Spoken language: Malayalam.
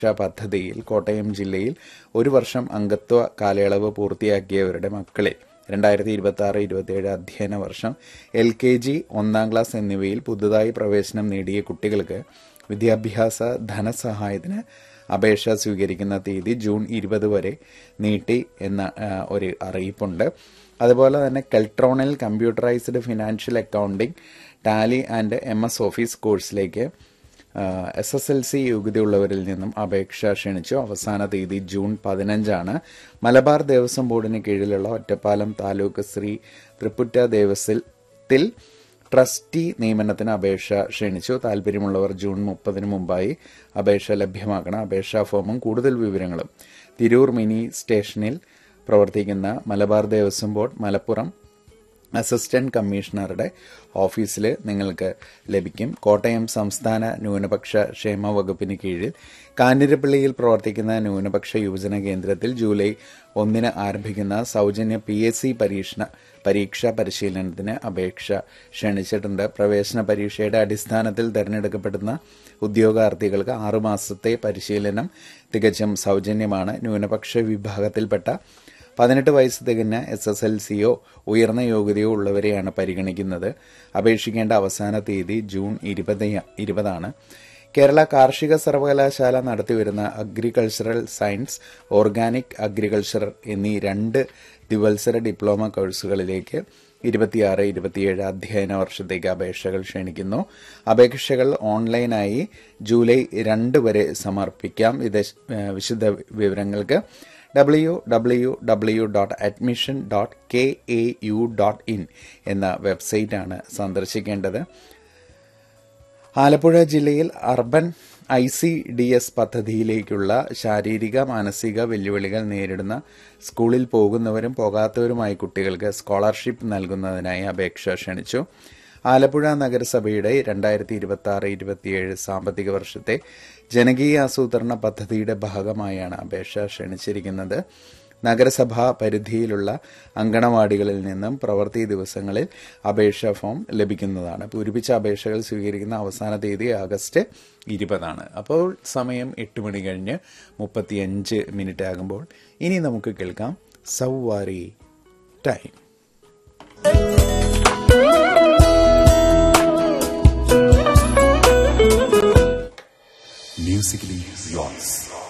പദ്ധതിയിൽ കോട്ടയം ജില്ലയിൽ ഒരു വർഷം അംഗത്വ കാലയളവ് പൂർത്തിയാക്കിയവരുടെ മക്കളെ രണ്ടായിരത്തി ഇരുപത്തി ആറ് ഇരുപത്തിയേഴ് അധ്യയന വർഷം എൽ കെ ജി ഒന്നാം ക്ലാസ് എന്നിവയിൽ പുതുതായി പ്രവേശനം നേടിയ കുട്ടികൾക്ക് വിദ്യാഭ്യാസ ധനസഹായത്തിന് അപേക്ഷ സ്വീകരിക്കുന്ന തീയതി ജൂൺ ഇരുപത് വരെ നീട്ടി എന്ന ആ, ഒരു അറിയിപ്പുണ്ട് അതുപോലെ തന്നെ കെൽട്രോണിൽ computerised financial accounting Tally and M S office കോഴ്സിലേക്ക് എസ് എസ് എൽ സി യോഗ്യതയുള്ളവരിൽ നിന്നും അപേക്ഷ ക്ഷണിച്ചു അവസാന തീയതി ജൂൺ പതിനഞ്ചാണ് മലബാർ ദേവസ്വം ബോർഡിന് കീഴിലുള്ള ഒറ്റപ്പാലം താലൂക്ക് ശ്രീ തൃപ്പുറ്റ ദേവസ്വത്തിൽ ട്രസ്റ്റി നിയമനത്തിന് അപേക്ഷ ക്ഷണിച്ചു താല്പര്യമുള്ളവർ ജൂൺ മുപ്പതിന് മുമ്പായി അപേക്ഷ ലഭ്യമാക്കണം അപേക്ഷാ ഫോമും കൂടുതൽ വിവരങ്ങളും തിരൂർ മിനി സ്റ്റേഷനിൽ പ്രവർത്തിക്കുന്ന മലബാർ ദേവസ്വം ബോർഡ് മലപ്പുറം അസിസ്റ്റന്റ് കമ്മീഷണറുടെ ഓഫീസിൽ നിങ്ങൾക്ക് ലഭിക്കും കോട്ടയം സംസ്ഥാന ന്യൂനപക്ഷ ക്ഷേമ വകുപ്പിന് കീഴിൽ കാഞ്ഞിരപ്പള്ളിയിൽ പ്രവർത്തിക്കുന്ന ന്യൂനപക്ഷ യുവജന കേന്ദ്രത്തിൽ ജൂലൈ ഒന്നിന് ആരംഭിക്കുന്ന സൗജന്യ പി എസ് സി പരീക്ഷണ പരീക്ഷാ പരിശീലനത്തിന് അപേക്ഷ ക്ഷണിച്ചിട്ടുണ്ട് പ്രവേശന പരീക്ഷയുടെ അടിസ്ഥാനത്തിൽ തിരഞ്ഞെടുക്കപ്പെടുന്ന ഉദ്യോഗാർത്ഥികൾക്ക് ആറുമാസത്തെ പരിശീലനം തികച്ചും സൗജന്യമാണ് ന്യൂനപക്ഷ വിഭാഗത്തിൽപ്പെട്ട പതിനെട്ട് വയസ്സ് തികഞ്ഞ എസ് എസ് എൽ സിയോ ഉയർന്ന യോഗ്യതയോ ഉള്ളവരെയാണ് പരിഗണിക്കുന്നത് അപേക്ഷിക്കേണ്ട അവസാന തീയതി ജൂൺ ഇരുപത് ഇരുപതാണ് കേരള കാർഷിക സർവകലാശാല നടത്തിവരുന്ന അഗ്രികൾച്ചറൽ സയൻസ് ഓർഗാനിക് അഗ്രികൾച്ചർ എന്നീ രണ്ട് ദ്വിവത്സര ഡിപ്ലോമ കോഴ്സുകളിലേക്ക് ഇരുപത്തിയാറ് ഇരുപത്തിയേഴ് അധ്യയന വർഷത്തേക്ക് അപേക്ഷകൾ ക്ഷണിക്കുന്നു അപേക്ഷകൾ ഓൺലൈനായി ജൂലൈ രണ്ട് വരെ സമർപ്പിക്കാം ഇത് വിശദ വിവരങ്ങൾക്ക് W W W dot admission dot K A U dot in എന്ന വെബ്സൈറ്റാണ് സന്ദർശിക്കേണ്ടത് ആലപ്പുഴ ജില്ലയിൽ urban I C D S പദ്ധതിയിലേക്കുള്ള ശാരീരിക മാനസിക വെല്ലുവിളികൾ നേരിടുന്ന സ്കൂളിൽ പോകുന്നവരും പോകാത്തവരുമായ കുട്ടികൾക്ക് സ്കോളർഷിപ്പ് നൽകുന്നതിനായി അപേക്ഷ ക്ഷണിച്ചു ആലപ്പുഴ നഗരസഭയുടെ രണ്ടായിരത്തി ഇരുപത്തി ആറ് ഇരുപത്തിയേഴ് സാമ്പത്തിക വർഷത്തെ ജനകീയ ആസൂത്രണ പദ്ധതിയുടെ ഭാഗമായാണ് അപേക്ഷ ക്ഷണിച്ചിരിക്കുന്നത് നഗരസഭാ പരിധിയിലുള്ള അങ്കണവാടികളിൽ നിന്നും പ്രവൃത്തി ദിവസങ്ങളിൽ അപേക്ഷാ ഫോം ലഭിക്കുന്നതാണ് പൂരിപ്പിച്ച അപേക്ഷകൾ സ്വീകരിക്കുന്ന അവസാന തീയതി ആഗസ്റ്റ് ഇരുപതാണ് അപ്പോൾ സമയം എട്ട് മണി കഴിഞ്ഞ് മുപ്പത്തിയഞ്ച് മിനിറ്റ് ആകുമ്പോൾ ഇനി നമുക്ക് കേൾക്കാം സൗവാരി ടൈം Musically yours.